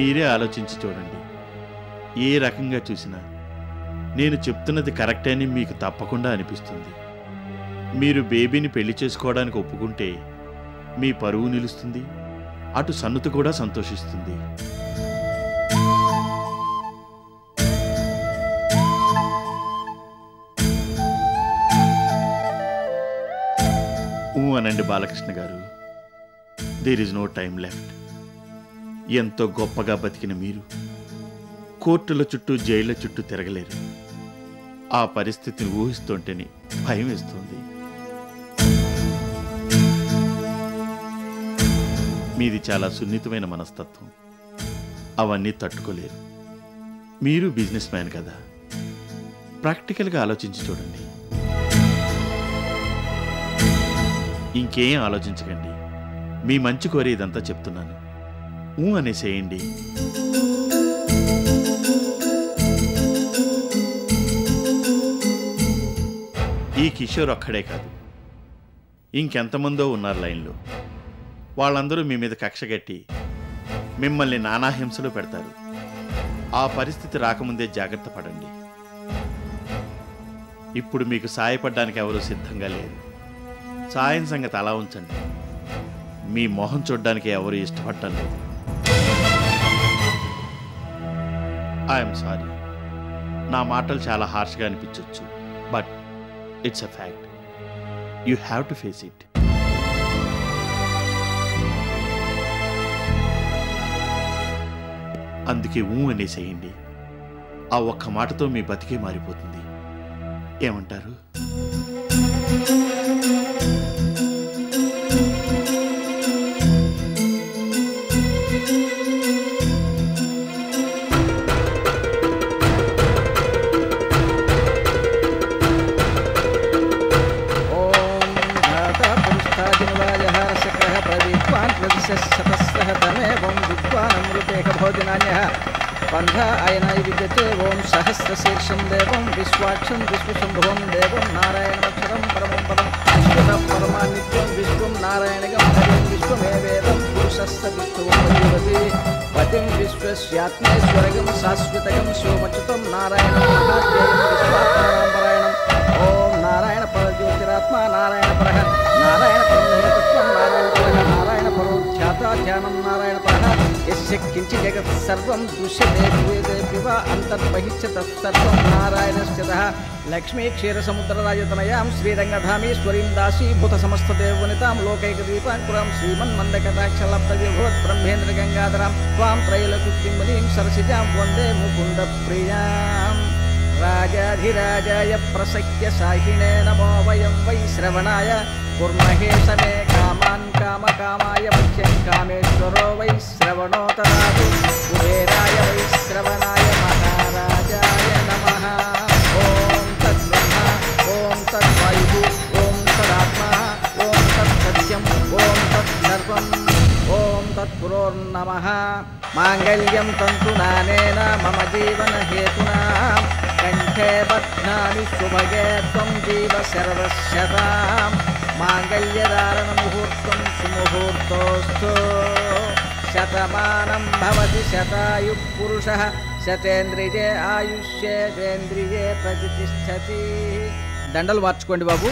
మీరే ఆలోచించి చూడండి ఏ రకంగా చూసినా నేను చెప్తున్నది కరెక్టే అని మీకు తప్పకుండా అనిపిస్తుంది మీరు బేబీని పెళ్లి చేసుకోవడానికి ఒప్పుకుంటే మీ పరువు నిలుస్తుంది అటు సన్నుత కూడా సంతోషిస్తుంది ఊ అనండి Balakrishna garu there is no time left ఎంతో గొప్పగా బతికిన మీరు కోర్టుల చుట్టూ జైళ్ల చుట్టూ తిరగలేరు ఆ పరిస్థితిని ఊహిస్తుంటేనే భయం వేస్తుంది మీది చాలా సున్నితమైన మనస్తత్వం అవన్నీ తట్టుకోలేరు మీరు బిజినెస్ మ్యాన్ కదా ప్రాక్టికల్గా ఆలోచించి చూడండి ఇంకేం ఆలోచించకండి మీ మంచి కోరి ఇదంతా చెప్తున్నాను ఊ అనేసేయండి ఈ కిషోర్ ఒక్కడే కాదు ఇంకెంతమందో ఉన్నారు లైన్లో వాళ్ళందరూ మీ మీద కక్షగట్టి మిమ్మల్ని నానా హింసలో పెడతారు ఆ పరిస్థితి రాకముందే జాగ్రత్త పడండి ఇప్పుడు మీకు సాయపడడానికి ఎవరూ సిద్ధంగా లేరు సాయం సంగతి అలా ఉంచండి మీ మొహం చూడడానికి ఎవరు ఇష్టపడటం లేదు ఐఎమ్ సారీ నా మాటలు చాలా హార్ష్గా అనిపించవచ్చు but it's a fact you have to face it అందుకే ఊ అనేసేయండి ఆ ఒక్క మాటతో మీ బతికే మారిపోతుంది ఏమంటారు ఓం ధాతా పురుష్టాజినవాజः సకరः ప్రవిద్వాన్ ప్రవిశస్తపస్సः తమేవం విద్వానమృతేక భోజనాన్యः పంధ అయనాయ విద్యతే ఓం సహస్రశీర్షం దేవం విశ్వాక్షం విశ్వశంభువం దేవం నారాయణమక్షరం పరమం పదం విశ్వత పరమానిత్యం విశ్వం నారాయణగం హరిం విశ్వమేవేదం పురుషస్స విష్ణువతి పతిం విశ్వస్యాత్మేశ్వరగం శాశ్వతగం శివమచ్యుతం నారాయణం మహాత్మేయం విశ్వాత్మనారాయణం ఓం నారాయణ పరజ్యోతిరాత్మ నారాయణ పరః నారాయణ పరమేతత్వం నారాయణ పరః నారాయణ పరో ఖ్యాత ధ్యానం నారాయణ పరః యస్య కించి జగత్ సర్వం దృశ్యతే భూయతే పివ అంతర్బహిష్య తత్సర్వం నారాయణశ్చతః లక్ష్మీ క్షీరసముద్రరాజతనయాం శ్రీరంగధామేశ్వరీం దాసీభూత సమస్తదేవనితాం లోకైకదీపాంకురాం శ్రీమన్మందకటాక్షలబ్ధవిభవత్ బ్రహ్మేంద్ర గంగాధరాం త్వాం త్రైలకుత్రిమణీం సరసిజాం వందే ముకుంద ప్రియాం రాజాధిరాజాయ ప్రసఖ్య సాహినే నమో వయం వై శ్రవణాయ కుర్మహే సమే కామాన్ కామకామాయ ముఖ్యం కామేశ్వరో వై శ్రవణోతరాదు కుబేరాయ వై శ్రవణాయ మహారాజాయ నమః ఓం తద్బ్రహ్మ ఓం తద్వాయు ఓం తదాత్మ ఓం తత్సత్యం ఓం తత్సర్వం ఓం తత్పురోర్నమః మాంగళ్యం తంతునానేన మమ జీవన హేతునా కంఠే బధ్నామి శుభగే త్వం జీవ సర్వశతాం మాంగళ్యధారణ ముహూర్తం సుముహూర్తోస్తు శతమానం భవతి శతాయు పురుష శతేంద్రియే ఆయుష్యేంద్రియే ప్రతిష్టతి దండలు మార్చుకోండి బాబు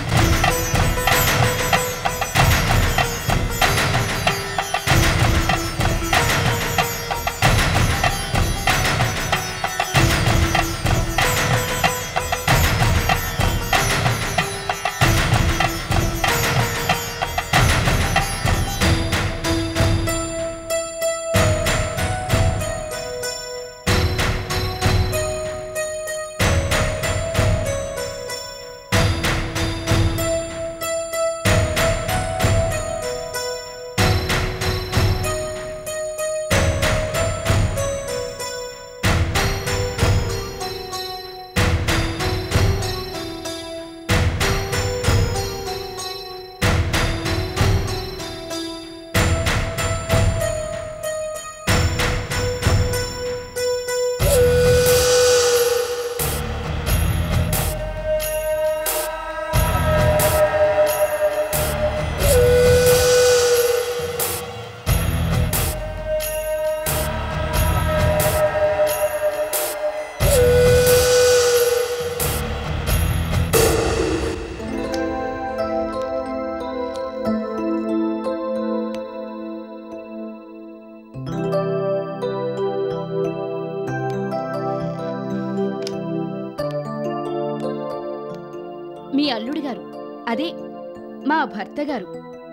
అదే మా భర్త గారు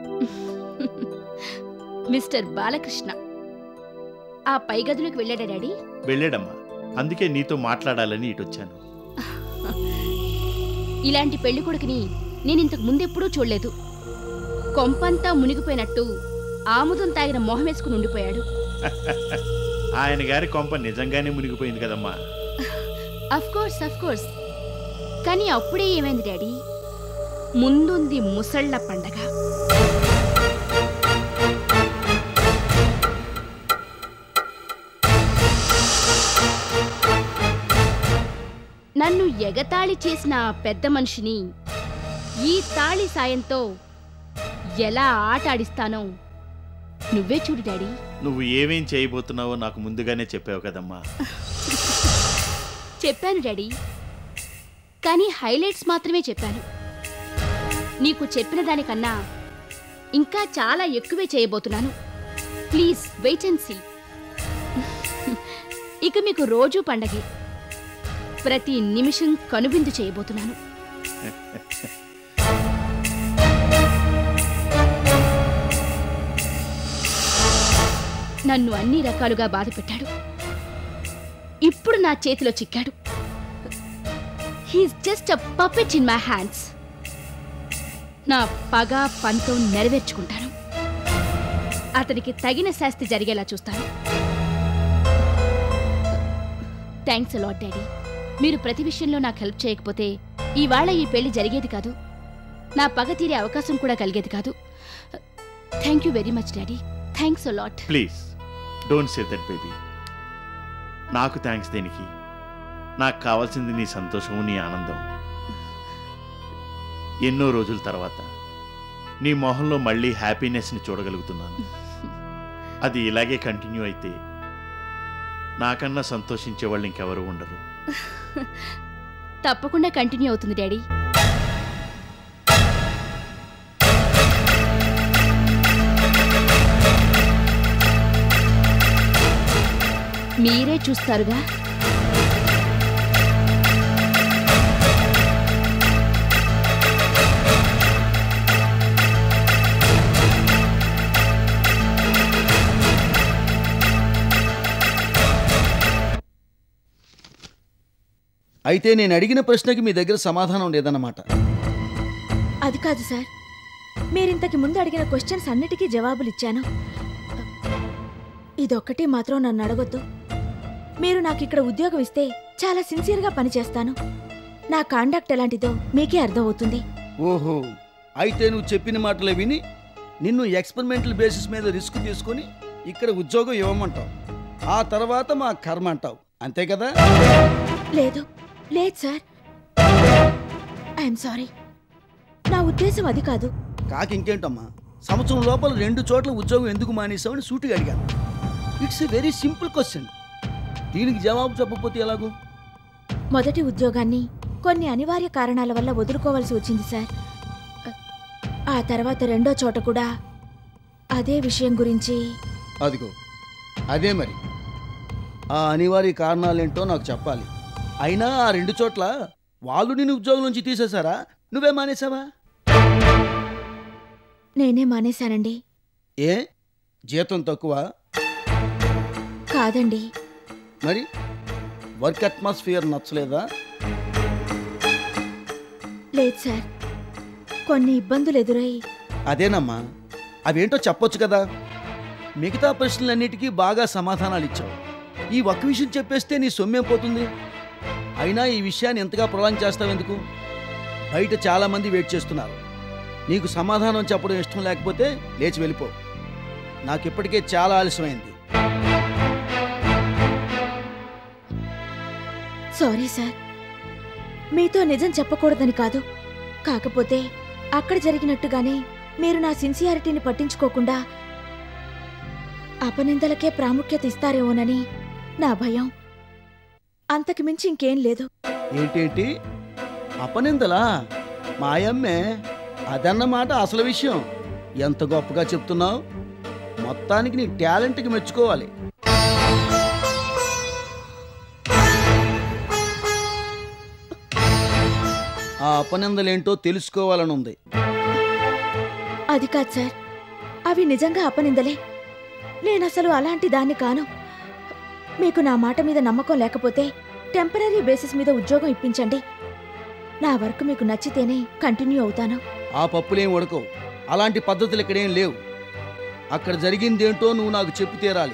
మిస్టర్ బాలకృష్ణ ఆ పై గదిలోకి వెళ్ళాడా డాడీ వెళ్ళాడమ్మా అందుకే నీతో మాట్లాడాలని ఇటొచ్చాను ఇలాంటి పెళ్లి కొడుకుని నేను ఇంతకు ముందెప్పుడూ చూడలేదు కొంపంతా మునిగిపోయినట్టు ఆముదం తాగిన మొహం వేసుకుని ఉండిపోయాడు ఆయన గారి కొంప నిజంగానే మునిగిపోయింది కదమ్మా అఫ్ కోర్స్ అఫ్ కోర్స్ కానీ అప్పుడే ఏమైంది డాడీ ముందుంది ముసళ్ళ పండగ నన్ను ఎగతాళి చేసిన ఆ పెద్ద మనిషిని ఈ తాళి సాయంతో ఎలా ఆట ఆడిస్తానో నువ్వే చూడు డాడీ నువ్వు ఏమేం చేయబోతున్నావో నాకు ముందుగానే చెప్పావు కదమ్మా చెప్పాను డాడీ కానీ హైలైట్స్ మాత్రమే చెప్పాను నీకు చెప్పిన దానికన్నా ఇంకా చాలా ఎక్కువే చేయబోతున్నాను ప్లీజ్ వెయిట్ అండ్ సీ ఇక మీకు రోజు పండగే ప్రతి నిమిషం కనువిందు చేయబోతున్నాను నన్ను అన్ని రకాలుగా బాధ పెట్టాడు ఇప్పుడు నా చేతిలో చిక్కాడు he's just a puppet in my hands నా పగ పంతం నెరవేర్చుకుంటాను అతనికి తగిన శాస్తి జరిగేలా చూస్తాను థ్యాంక్స్ అలాట్ డాడీ మీరు ప్రతి విషయంలో నాకు హెల్ప్ చేయకపోతే ఇవాళ ఈ పెళ్లి జరిగేది కాదు నా పగ తీరే అవకాశం కూడా కలిగేది కాదు thank you very much daddy thanks a lot please don't say that baby నాకు థ్యాంక్స్ దేనికి నాకు కావాల్సింది నీ సంతోషం నీ ఆనందం ఎన్నో రోజుల తర్వాత నీ మొహంలో మళ్ళీ హ్యాపీనెస్ని చూడగలుగుతున్నాను అది ఇలాగే కంటిన్యూ అయితే నాకన్నా సంతోషించే వాళ్ళు ఇంకెవరు ఉండరు తప్పకుండా కంటిన్యూ అవుతుంది డాడీ మీరే చూస్తారుగా అయితే నేను అడిగిన ప్రశ్నకి మీ దగ్గర సమాధానం లేదన్నమాట అది కాదు సార్ మీరింతకి ముందు అడిగిన క్వశ్చన్స్ అన్నిటికీ జవాబులు ఇచ్చాను ఇదొక్కటి మాత్రం నన్ను అడగొద్దు మీరు నాకు ఇక్కడ ఉద్యోగం ఇస్తే చాలా సిన్సియర్గా పనిచేస్తాను నా కాండక్ట్ ఎలాంటిదో మీకే అర్థమవుతుంది ఓహో అయితే నువ్వు చెప్పిన మాటలు విని నిన్ను ఎక్స్పెరిమెంటల్ బేసిస్ మీద రిస్క్ తీసుకొని ఇక్కడ ఉద్యోగం ఇవ్వమంటావు ఆ తర్వాత మా కర్మ అంటావు అంతే కదా లేదు లేదు సార్ ఐఎమ్ సారీ నా ఉద్దేశం అది కాదు కాకి ఇంకేంటమ్మా సంవత్సరం లోపల రెండు చోట్ల ఉద్యోగం ఎందుకు మానేసావని సూటిగా అడిగాను it's a very simple question దీనికి జవాబు చెప్పకపోతే ఎలాగో మొదటి ఉద్యోగాన్ని కొన్ని అనివార్య కారణాల వల్ల వదులుకోవాల్సి వచ్చింది సార్ ఆ తర్వాత రెండో చోట కూడా అదే విషయం గురించి అదిగో అదే మరి ఆ అనివార్య కారణాలేంటో నాకు చెప్పాలి అయినా ఆ రెండు చోట్ల వాళ్ళు నిన్ను ఉద్యోగం నుంచి తీసేశారా నువ్వే మానేసావా నేనే మానేశానండి ఏ జీతం తక్కువ కాదండి మరి వర్క్ అట్మాస్ఫియర్ నచ్చలేదా లేదు సార్ కొన్ని ఇబ్బందులు ఎదురై అదేనమ్మా అవేంటో చెప్పొచ్చు కదా మిగతా ప్రశ్నలన్నిటికీ బాగా సమాధానాలు ఇచ్చావు ఈ ఒక్క విషయం చెప్పేస్తే నీ సొమ్మేం పోతుంది అయినా ఈ విషయాన్ని ఎంతగా ప్రొలాంగ్ చేస్తావెందుకు బయట చాలామంది వెయిట్ చేస్తున్నారు నీకు సమాధానం చెప్పడం ఇష్టం లేకపోతే లేచి వెళ్ళిపో నాకు ఇప్పటికే చాలా ఆలస్యమైంది సారీ సార్ మీతో నిజం చెప్పకూడదని కాదు కాకపోతే అక్కడ జరిగినట్టుగానే మీరు నా సిన్సియారిటీని పట్టించుకోకుండా అపనిందలకే ప్రాముఖ్యత ఇస్తారేమోనని నా భయం అంతకు మించి ఇంకేం లేదు ఏంటేంటి అపనిందలా మాయమ్మే అదన్నమాట అసలు విషయం ఎంత గొప్పగా చెప్తున్నావు మొత్తానికి నీ టాలెంట్కి మెచ్చుకోవాలి ఆ అపనిందలేంటో తెలుసుకోవాలని ఉంది అది కాదు సార్ అవి నిజంగా అపనిందలే నేనసలు అలాంటి దాన్ని కాను మీకు నా మాట మీద నమ్మకం లేకపోతే టెంపరీ బేసిస్ మీద ఉద్యోగం ఇప్పించండి నా వర్క్ మీకు నచ్చితేనే కంటిన్యూ అవుతాను ఆ పప్పులేం ఉడకవు అలాంటి పద్ధతులు ఇక్కడేం లేవు అక్కడ జరిగిందేంటో నువ్వు నాకు చెప్పి తీరాలి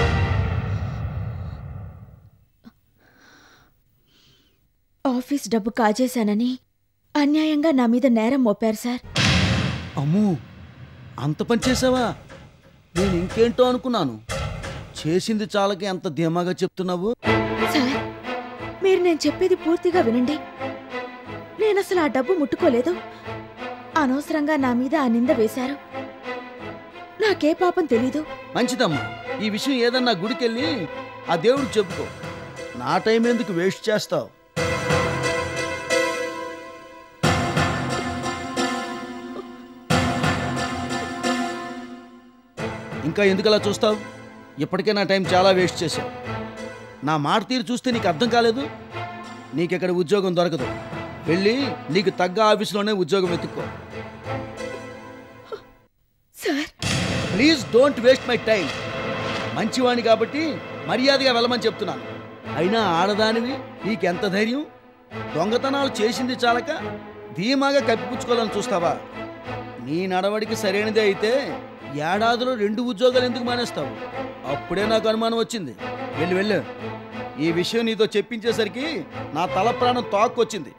ఆఫీస్ డబ్బు కాజేశానని అన్యాయంగా నా మీద నేరం మోపారు సార్ అమ్మో అంత పని చేసావా నేను ఇంకేంటో అనుకున్నాను చేసింది చాలకి ఎంత ధీమాగా చెప్తున్నావు సార్ మీరు నేను చెప్పేది పూర్తిగా వినండి నేనసలు ఆ డబ్బు ముట్టుకోలేదు అనవసరంగా నా మీద ఆ నింద వేశారు నాకే పాపం తెలీదు మంచిదమ్మా ఈ విషయం ఏదన్నా గుడికెళ్ళి ఆ దేవుడికి చెప్పుకో నా టైం ఎందుకు వేస్ట్ చేస్తావు ఇంకా ఎందుకు అలా చూస్తావు ఇప్పటికే నా టైం చాలా వేస్ట్ చేశావు నా మాట తీరు చూస్తే నీకు అర్థం కాలేదు నీకిక్కడ ఉద్యోగం దొరకదు వెళ్ళి నీకు తగ్గ ఆఫీసులోనే ఉద్యోగం వెతుక్కో sir please don't waste my time మంచివాణ్ణి కాబట్టి మర్యాదగా వెళ్ళమని చెప్తున్నాను అయినా ఆడదానివి నీకెంత ధైర్యం దొంగతనాలు చేసింది చాలక ధీమాగా కప్పిపుచ్చుకోవాలని చూస్తావా నీ నడవడికి సరైనదే అయితే ఏడాదిలో రెండు ఉద్యోగాలు ఎందుకు మానేస్తావు అప్పుడే నాకు అనుమానం వచ్చింది వెళ్ళు వెళ్ళు ఈ విషయం నీతో చెప్పించేసరికి నా తల ప్రాణం తోక్కొచ్చింది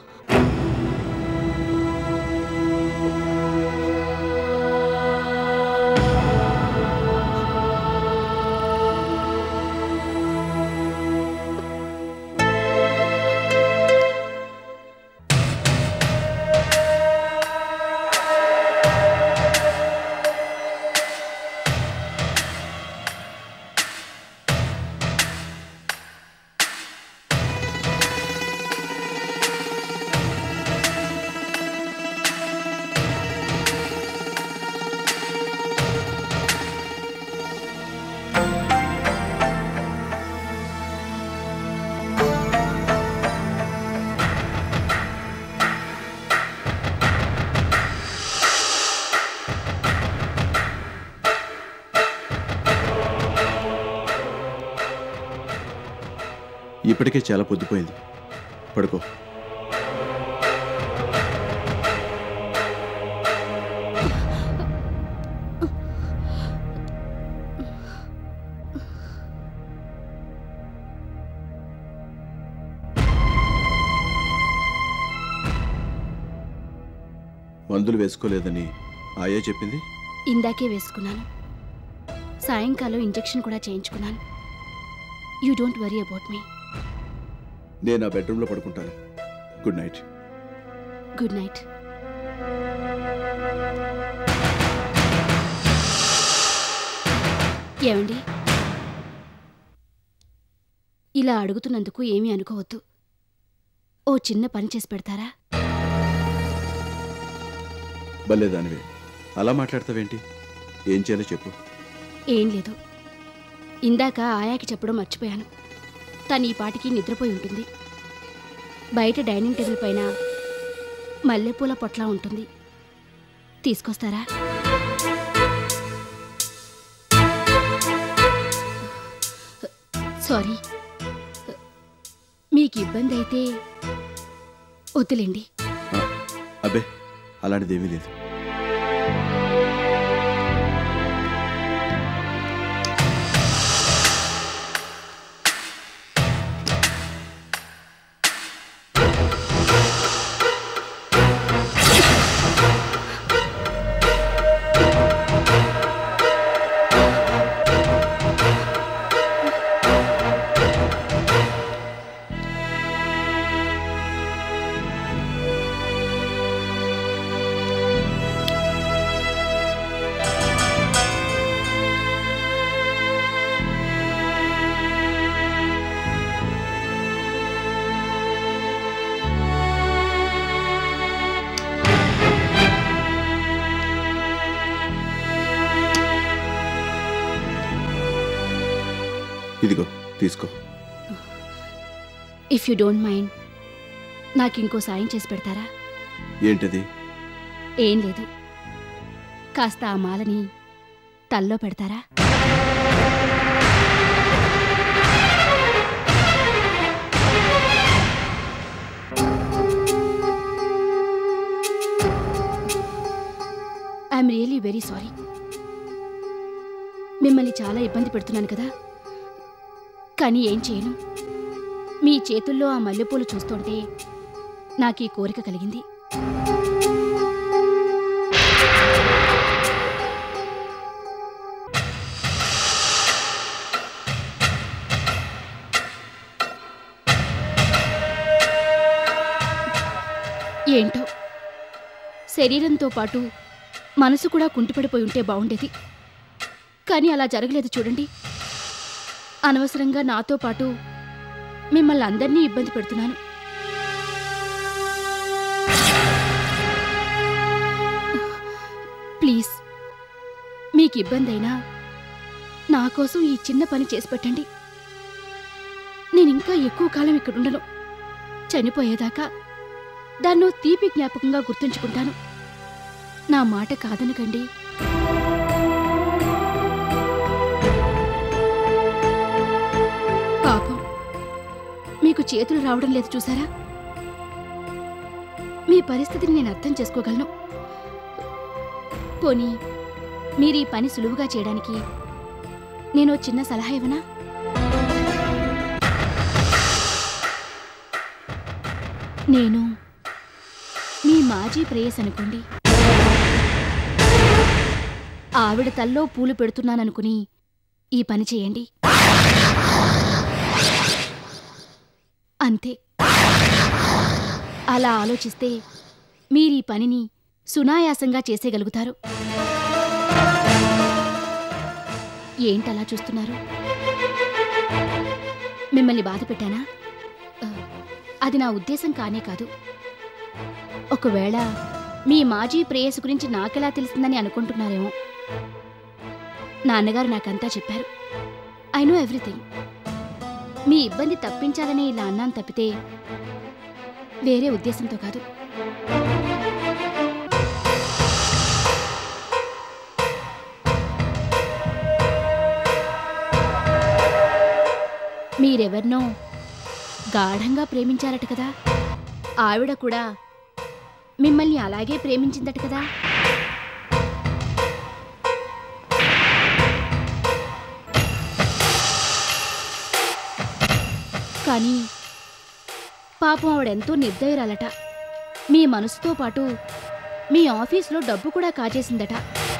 ఇప్పటికే చాలా పొద్దుపోయింది పడుకో మందులు వేసుకోలేదని ఆయా చెప్పింది ఇందాకే వేసుకున్నాను సాయంకాలం ఇంజెక్షన్ కూడా చేయించుకున్నాను you don't worry about me నేను ఆ బెడ్రూమ్లో పడుకుంటాను గుడ్ నైట్ గుడ్ నైట్ ఏమండి ఇలా అడుగుతున్నందుకు ఏమీ అనుకోవద్దు ఓ చిన్న పని చేసి పెడతారా భలే దానివే అలా మాట్లాడతావేంటి ఏం చేయాలో చెప్పు ఏం లేదు ఇందాక ఆయాకి చెప్పడం మర్చిపోయాను తను ఈ పాటికి నిద్రపోయి ఉంటుంది బయట డైనింగ్ టేబుల్ పైన మల్లెపూల పొట్ల ఉంటుంది తీసుకొస్తారా సారీ మీకు ఇబ్బంది అయితే వద్దులేండి ఆ, అబ్బే అలాంటిదేమీ లేదు ఇదిగో తీసుకో ఇఫ్ యూ డోంట్ మైండ్ నాకు ఇంకో సాయం చేసి పెడతారా ఏంటది ఏం లేదు కాస్త ఆ మాలని తల్లో పెడతారా ఐఎమ్ రియలీ వెరీ సారీ మిమ్మల్ని చాలా ఇబ్బంది పెడుతున్నాను కదా కానీ ఏం చేయను మీ చేతుల్లో ఆ మల్లెపూలు చూస్తుంటే నాకు ఈ కోరిక కలిగింది ఏంటో శరీరంతో పాటు మనసు కూడా కుంటిపడిపోయి ఉంటే బాగుండేది కానీ అలా జరగలేదు చూడండి అనవసరంగా నాతో పాటు మిమ్మల్ని అందరినీ ఇబ్బంది పెడుతున్నాను ప్లీజ్ మీకు ఇబ్బంది అయినా నా కోసం ఈ చిన్న పని చేసి పెట్టండి నేను ఇంకా ఎక్కువ కాలం ఇక్కడ ఉండను చనిపోయేదాకా దాన్నో తీపి జ్ఞాపకంగా గుర్తుంచుకుంటాను నా మాట కాదనకండి పాపం మీకు చేతులు రావడం లేదు చూసారా మీ పరిస్థితిని నేను అర్థం చేసుకోగలను పోనీ మీరు ఈ పని సులువుగా చేయడానికి నేను ఓ చిన్న సలహా ఇవ్వనా నేను మీ మాజీ ప్రేయస్ అనుకోండి ఆవిడ తల్లో పూలు పెడుతున్నాననుకుని ఈ పని చేయండి అంతే అలా ఆలోచిస్తే మీరు ఈ పనిని సునాయాసంగా చేసేయగలుగుతారు ఏంటలా చూస్తున్నారు మిమ్మల్ని బాధ పెట్టానా ఆ, అది నా ఉద్దేశం కానే కాదు ఒకవేళ మీ మాజీ ప్రేయస్ గురించి నాకెలా తెలిసిందని అనుకుంటున్నారేమో నాన్నగారు నాకంతా చెప్పారు ఐ నో ఎవ్రీథింగ్ మీ ఇబ్బంది తప్పించాలనే ఇలా అన్నాను తప్పితే వేరే ఉద్దేశంతో కాదు మీరెవరినో గాఢంగా ప్రేమించారట కదా ఆవిడ కూడా మిమ్మల్ని అలాగే ప్రేమించిందట కదా కానీ పాపం ఆవిడెంతో నిర్దయరాలట మీ మనసుతో పాటు మీ ఆఫీస్లో డబ్బు కూడా కాజేసిందట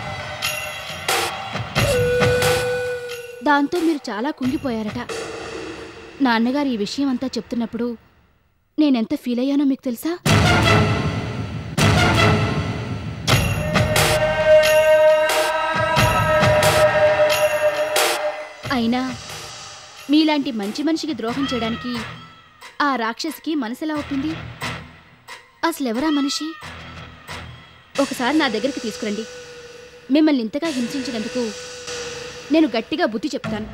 దాంతో మీరు చాలా కుంగిపోయారట నాన్నగారు ఈ విషయం అంతా చెప్తున్నప్పుడు నేనెంత ఫీల్ అయ్యానో మీకు తెలుసా అయినా మీలాంటి మంచి మనిషికి ద్రోహం చేయడానికి ఆ రాక్షసికి మనసెలా ఒప్పింది అసలెవరా మనిషి ఒకసారి నా దగ్గరికి తీసుకురండి మిమ్మల్ని ఇంతగా హింసించినందుకు నేను గట్టిగా బుద్ధి చెప్తాను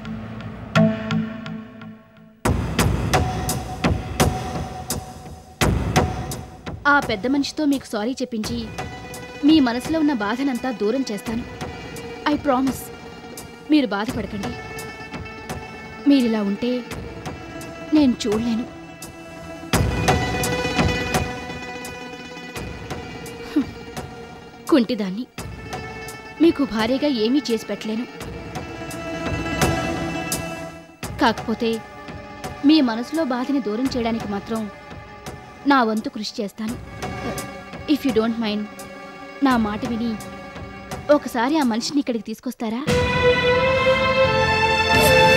ఆ పెద్ద మనిషితో మీకు సారీ చెప్పించి మీ మనసులో ఉన్న బాధనంతా దూరం చేస్తాను ఐ ప్రామిస్ మీరు బాధపడకండి మీరిలా ఉంటే నేను చూడలేను హ్మ్. కుంటిదాన్ని మీకు భారీగా ఏమీ చేసి పెట్టలేను కాకపోతే మీ మనసులో బాధని దూరం చేయడానికి మాత్రం నా వంతు కృషి చేస్తాను ఇఫ్ యూ డోంట్ మైండ్ నా మాట విని ఒకసారి ఆ మనిషిని ఇక్కడికి తీసుకొస్తారా